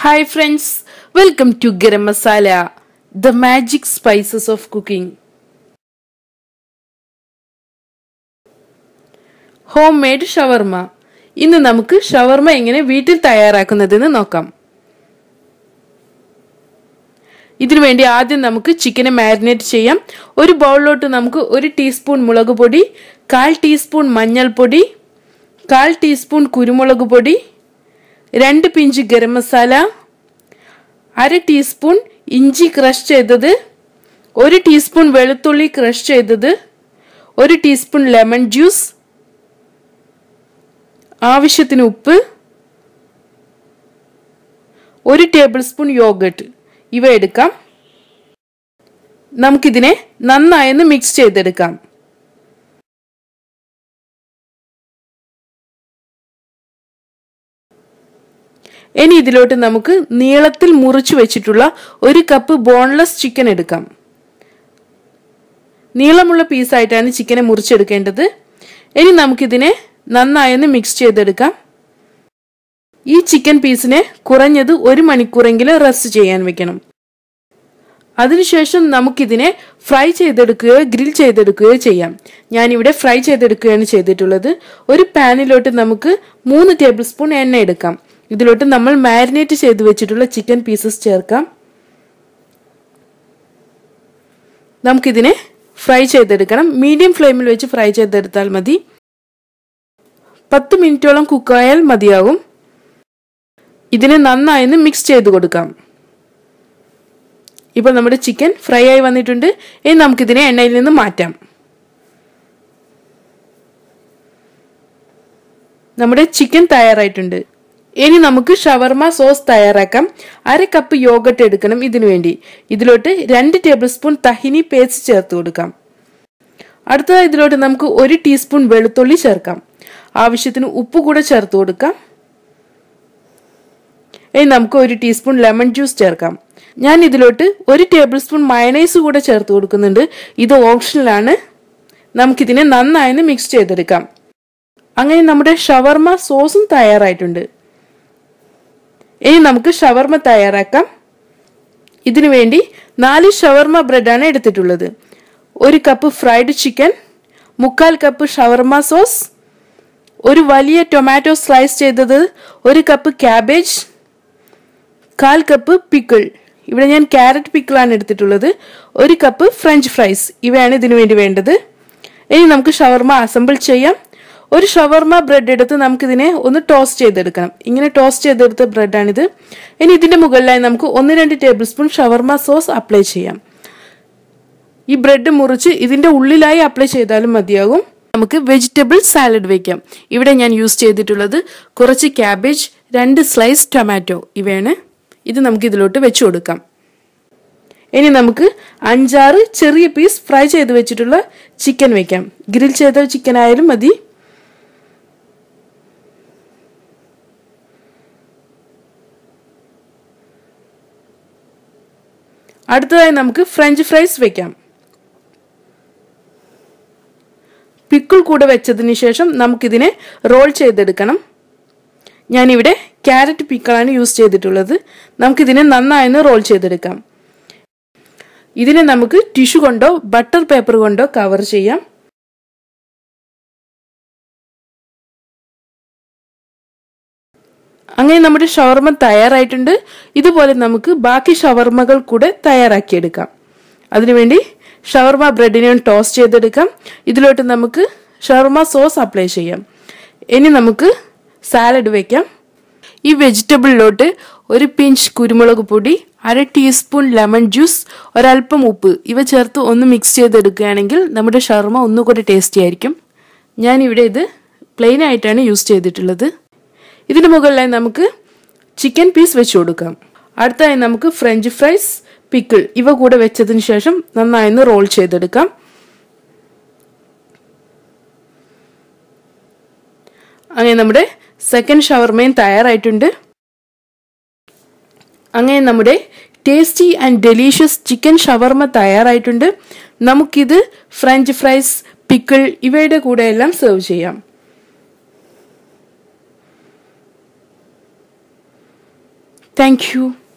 Hi friends, welcome to Garam Masala, the magic spices of cooking. Home made shawarma ഇന്ന് നമുക്ക് ഷവർമ എങ്ങനെ വീട്ടിൽ തയ്യാറാക്കുന്നതെന്ന് നോക്കാം ഇതിനു വേണ്ടി ആദ്യം നമുക്ക് ചിക്കനെ മാരിനേറ്റ് ചെയ്യാം ഒരു ബൗളിലോട്ട് നമുക്ക് ഒരു ടീസ്പൂൺ മുളക് പൊടി കാൽ ടീസ്പൂൺ മഞ്ഞൾപ്പൊടി കാൽ ടീസ്പൂൺ കുരുമുളക് പൊടി രണ്ട് പിഞ്ച് ഗരം മസാല അര ടീസ്പൂൺ ഇഞ്ചി ക്രഷ് ചെയ്തത് ഒരു ടീസ്പൂൺ വെളുത്തുള്ളി ക്രഷ് ചെയ്തത് ഒരു ടീസ്പൂൺ ലെമൺ ജ്യൂസ് ആവശ്യത്തിന് ഉപ്പ് ഒരു ടേബിൾ സ്പൂൺ യോഗട്ട് ഇവ എടുക്കാം നമുക്കിതിനെ നന്നായൊന്ന് മിക്സ് ചെയ്തെടുക്കാം ഇനി ഇതിലോട്ട് നമുക്ക് നീളത്തിൽ മുറിച്ചു വെച്ചിട്ടുള്ള ഒരു കപ്പ് ബോൺലെസ് ചിക്കൻ എടുക്കാം നീളമുള്ള പീസായിട്ടാണ് ചിക്കനെ മുറിച്ചെടുക്കേണ്ടത് ഇനി നമുക്കിതിനെ നന്നായൊന്ന് മിക്സ് ചെയ്തെടുക്കാം ഈ ചിക്കൻ പീസിനെ കുറഞ്ഞത് ഒരു മണിക്കൂറെങ്കിലും റെസ്റ്റ് ചെയ്യാൻ വെക്കണം അതിനുശേഷം നമുക്കിതിനെ ഫ്രൈ ചെയ്തെടുക്കുകയോ ഗ്രിൽ ചെയ്തെടുക്കുകയോ ചെയ്യാം ഞാനിവിടെ ഫ്രൈ ചെയ്തെടുക്കുകയാണ് ചെയ്തിട്ടുള്ളത് ഒരു പാനിലോട്ട് നമുക്ക് മൂന്ന് ടേബിൾ സ്പൂൺ എണ്ണ എടുക്കാം ഇതിലോട്ട് നമ്മൾ മാരിനേറ്റ് ചെയ്ത് വെച്ചിട്ടുള്ള ചിക്കൻ പീസസ് ചേർക്കാം നമുക്കിതിനെ ഫ്രൈ ചെയ്തെടുക്കണം മീഡിയം ഫ്ലെയിമിൽ വെച്ച് ഫ്രൈ ചെയ്തെടുത്താൽ മതി പത്ത് മിനിറ്റോളം കുക്കായാൽ മതിയാകും ഇതിനെ നന്നായി മിക്സ് ചെയ്ത് കൊടുക്കാം ഇപ്പോൾ നമ്മുടെ ചിക്കൻ ഫ്രൈ ആയി വന്നിട്ടുണ്ട് ഇനി നമുക്കിതിനെ എണ്ണയിൽ നിന്ന് മാറ്റാം നമ്മുടെ ചിക്കൻ തയ്യാറായിട്ടുണ്ട് ഇനി നമുക്ക് ഷവർമ സോസ് തയ്യാറാക്കാം അര കപ്പ് യോഗട്ട് എടുക്കണം ഇതിനു വേണ്ടി ഇതിലോട്ട് രണ്ട് ടേബിൾ സ്പൂൺ തഹിനി പേസ്റ്റ് ചേർത്ത് കൊടുക്കാം അടുത്തതായി ഇതിലോട്ട് നമുക്ക് ഒരു ടീസ്പൂൺ വെളുത്തുള്ളി ചേർക്കാം ആവശ്യത്തിന് ഉപ്പ് കൂടെ ചേർത്ത് കൊടുക്കാം ഇനി നമുക്ക് ഒരു ടീസ്പൂൺ ലെമൺ ജ്യൂസ് ചേർക്കാം ഞാൻ ഇതിലോട്ട് ഒരു ടേബിൾ സ്പൂൺ മയനൈസ് കൂടെ ചേർത്ത് കൊടുക്കുന്നുണ്ട് ഇത് ഓപ്ഷണലാണ് നമുക്കിതിനെ നന്നായി മിക്സ് ചെയ്തെടുക്കാം അങ്ങനെ നമ്മുടെ ഷവർമ സോസും തയ്യാറായിട്ടുണ്ട് ഇനി നമുക്ക് ഷവർമ തയ്യാറാക്കാം ഇതിനു വേണ്ടി നാല് ഷവർമ ബ്രെഡാണ് എടുത്തിട്ടുള്ളത് ഒരു കപ്പ് ഫ്രൈഡ് ചിക്കൻ മുക്കാൽ കപ്പ് ഷവർമ സോസ് ഒരു വലിയ ടൊമാറ്റോ സ്ലൈസ് ചെയ്തത് ഒരു കപ്പ് ക്യാബേജ് കാൽ കപ്പ് പിക്കിൾ ഇവിടെ ഞാൻ ക്യാരറ്റ് പിക്കിളാണ് എടുത്തിട്ടുള്ളത് ഒരു കപ്പ് ഫ്രഞ്ച് ഫ്രൈസ് ഇവയാണ് ഇതിനു വേണ്ടി വേണ്ടത് ഇനി നമുക്ക് ഷവർമ അസംബിൾ ചെയ്യാം ഒരു ഷവർമ ബ്രെഡ് എടുത്ത് നമുക്കിതിനെ ഒന്ന് ടോസ്റ്റ് ചെയ്തെടുക്കണം ഇങ്ങനെ ടോസ്റ്റ് ചെയ്തെടുത്ത ബ്രെഡാണിത് ഇനി ഇതിന്റെ മുകളിലായി നമുക്ക് ഒന്ന് രണ്ട് table spoon shawarma sauce apply ചെയ്യാം ഈ ബ്രെഡ് മുറിച്ച് ഇതിന്റെ ഉള്ളിലായി അപ്ലൈ ചെയ്താലും മതിയാകും നമുക്ക് വെജിറ്റബിൾ സാലഡ് വയ്ക്കാം ഇവിടെ ഞാൻ യൂസ് ചെയ്തിട്ടുള്ളത് കുറച്ച് ക്യാബേജ് രണ്ട് സ്ലൈസ് ടൊമാറ്റോ ഇവയാണ് ഇത് നമുക്ക് ഇതിലോട്ട് വെച്ചു കൊടുക്കാം ഇനി നമുക്ക് അഞ്ചാറ് ചെറിയ പീസ് ഫ്രൈ ചെയ്ത് വെച്ചിട്ടുള്ള ചിക്കൻ വെക്കാം ഗ്രിൽ ചെയ്ത ചിക്കൻ ആയാലും മതി അടുത്തതായി നമുക്ക് ഫ്രഞ്ച് ഫ്രൈസ് വെക്കാം പിക്കിൾ കൂടെ വെച്ചതിന് ശേഷം നമുക്കിതിനെ റോൾ ചെയ്തെടുക്കണം ഞാനിവിടെ ക്യാരറ്റ് പിക്കിളാണ് യൂസ് ചെയ്തിട്ടുള്ളത് നമുക്കിതിനെ നന്നായി റോൾ ചെയ്തെടുക്കാം ഇതിനെ നമുക്ക് ടിഷ്യൂ കൊണ്ടോ ബട്ടർ പേപ്പർ കൊണ്ടോ കവർ ചെയ്യാം അങ്ങനെ നമ്മുടെ ഷവർമ തയ്യാറായിട്ടുണ്ട് ഇതുപോലെ നമുക്ക് ബാക്കി ഷവർമകൾ കൂടെ തയ്യാറാക്കിയെടുക്കാം അതിനുവേണ്ടി ഷവർമ ബ്രെഡിനെ ടോസ്റ്റ് ചെയ്തെടുക്കാം ഇതിലോട്ട് നമുക്ക് ഷവർമ സോസ് അപ്ലൈ ചെയ്യാം ഇനി നമുക്ക് സാലഡ് വെക്കാം ഈ വെജിറ്റബിളിലോട്ട് ഒരു പിഞ്ച് കുരുമുളക് പൊടി അര ടീസ്പൂൺ ലെമൺ ജ്യൂസ് ഒരല്പം ഉപ്പ് ഇവ ചേർത്ത് ഒന്ന് മിക്സ് ചെയ്തെടുക്കുകയാണെങ്കിൽ നമ്മുടെ ഷവർമ ഒന്നുകൂടെ ടേസ്റ്റി ആയിരിക്കും ഞാനിവിടെ ഇത് പ്ലെയിൻ ആയിട്ടാണ് യൂസ് ചെയ്തിട്ടുള്ളത് ഇതിന് മുകളിലായി നമുക്ക് ചിക്കൻ പീസ് വെച്ച് കൊടുക്കാം അടുത്തായി നമുക്ക് ഫ്രഞ്ച് ഫ്രൈസ് പിക്കിൾ ഇവ കൂടെ വെച്ചതിന് ശേഷം നന്നായി റോൾ ചെയ്തെടുക്കാം അങ്ങനെ നമ്മുടെ സെക്കൻഡ് ഷവർമയും തയ്യാറായിട്ടുണ്ട് അങ്ങനെ നമ്മുടെ tasty and delicious chicken shawarma തയ്യാറായിട്ടുണ്ട് നമുക്കിത് ഫ്രഞ്ച് ഫ്രൈസ് പിക്കിൾ ഇവയുടെ കൂടെ എല്ലാം സെർവ് ചെയ്യാം താങ്ക് യു